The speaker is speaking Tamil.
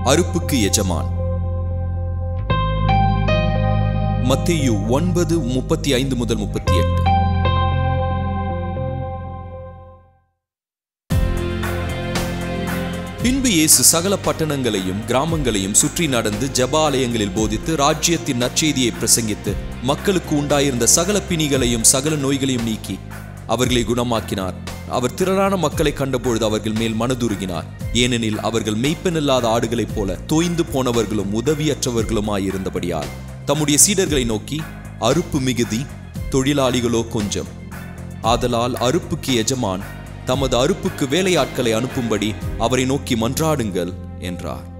அறுப்புக்கு எஜமான் மத்தேயு ஒன்பது முப்பத்தி ஐந்து முதல் முப்பத்தி எட்டு பின்பு இயேசு சகல பட்டணங்களையும் கிராமங்களையும் சுற்றி நடந்து ஜெபாலயங்களில் போதித்து ராஜ்யத்தின் நற்செய்தியை பிரசங்கித்து மக்களுக்கு உண்டாயிருந்த சகல பிணிகளையும் சகல நோய்களையும் நீக்கி அவர்களை குணமாக்கினார் அவர் திரளான மக்களை கண்டபொழுது அவர்கள் மேல் மனதுருகினார் ஏனெனில் அவர்கள் மெய்ப்பெனில்லாத ஆடுகளைப் போல தோய்ந்து போனவர்களும் உதவியற்றவர்களுமாயிருந்தபடியால் தம்முடைய சீடர்களை நோக்கி அறுப்பு மிகுதி தொழிலாளிகளோ கொஞ்சம் ஆதலால் அறுப்புக்கு எஜமான் தமது அறுப்புக்கு வேலையாட்களை அனுப்பும்படி அவரை நோக்கி மன்றாடுங்கள் என்றார்